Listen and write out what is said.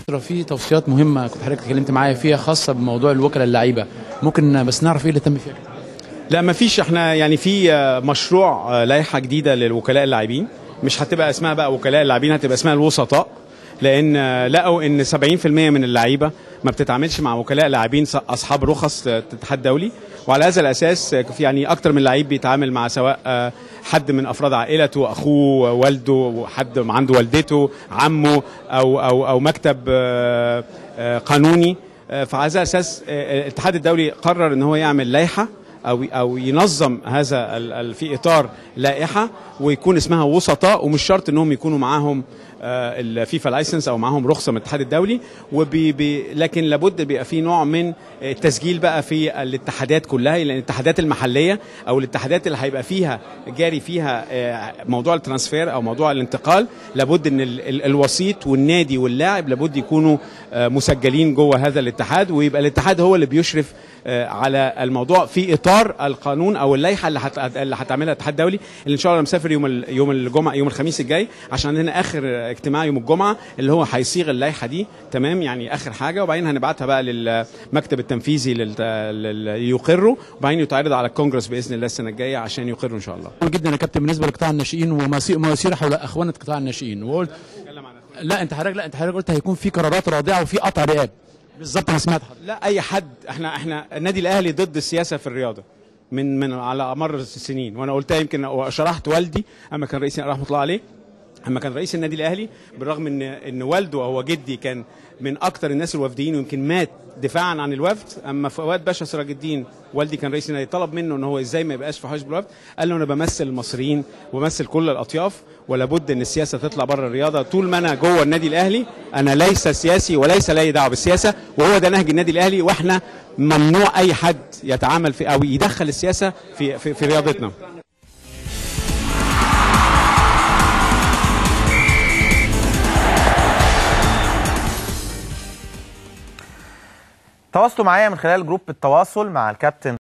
فتره في توصيات مهمه كنت حضرتك اتكلمت معايا فيها خاصه بموضوع الوكلاء اللعيبه ممكن بس نعرف ايه اللي تم فيها لا ما فيش احنا يعني في آه، مشروع آه، لائحه جديده للوكلاء اللاعبين مش هتبقى اسمها بقى وكلاء اللاعبين هتبقى اسمها الوسطاء لان آه، لقوا ان 70% من اللعيبه ما بتتعاملش مع وكلاء لاعبين ص- اصحاب رخص آه، الاتحاد الدولي وعلى هذا الاساس آه، في يعني اكتر من لعيب بيتعامل مع سواء آه، حد من افراد عائلته اخوه والده حد عنده والدته عمه او او او مكتب آه، آه، قانوني آه، فعلى هذا الاساس آه، الاتحاد الدولي قرر ان هو يعمل لائحه او او ينظم هذا ال- ال- في اطار لائحه ويكون اسمها وسطاء ومش شرط انهم يكونوا معاهم آه، الفيفا لايسنس او معاهم رخصه من الاتحاد الدولي وبي بي لكن لابد بيبقى في نوع من التسجيل بقى في الاتحادات كلها لان الاتحادات المحليه او الاتحادات اللي هيبقى فيها جاري فيها آه، موضوع الترانسفير او موضوع الانتقال لابد ان ال- ال- الوسيط والنادي واللاعب لابد يكونوا آه، مسجلين جوه هذا الاتحاد ويبقى الاتحاد هو اللي بيشرف آه، على الموضوع في اطار القانون او اللائحه اللي هت- اللي هتعملها الاتحاد الدولي اللي ان شاء الله مسافر يوم ال- يوم الجمعه يوم الخميس الجاي عشان هنا اخر اجتماع يوم الجمعه اللي هو هيصيغ اللائحه دي تمام يعني اخر حاجه وبعدين هنبعتها بقى للمكتب التنفيذي لل- لل- يقره وبعدين يتعرض على الكونجرس باذن الله السنه الجايه عشان يقروا ان شاء الله مهم جدا يا كابتن بالنسبه لقطاع الناشئين ومسير مسيره حول اخوانه قطاع الناشئين وقلت لا انت حضرتك لا انت حضرتك قلت هيكون في قرارات رادعه وفي قطع رقاب بالظبط انا سمعت حضرتك لا اي حد احنا احنا النادي الاهلي ضد السياسه في الرياضه من من على مر السنين وانا قلتها يمكن وشرحت والدي اما كان رئيس رحمه الله عليه اما كان رئيس النادي الاهلي بالرغم ان ان والده هو جدي كان من اكتر الناس الوافدين ويمكن مات دفاعا عن الوفد اما فؤاد باشا سراج الدين والدي كان رئيس النادي طلب منه ان هو ازاي ما يبقاش في حزب الوفد قال له انا بمثل المصريين وبمثل كل الاطياف ولا بد ان السياسه تطلع بره الرياضه طول ما انا جوه النادي الاهلي انا ليس سياسي وليس لي دعوه بالسياسه وهو ده نهج النادي الاهلي واحنا ممنوع اي حد يتعامل في او يدخل السياسه في في, في رياضتنا تواصلوا معايا من خلال جروب التواصل مع الكابتن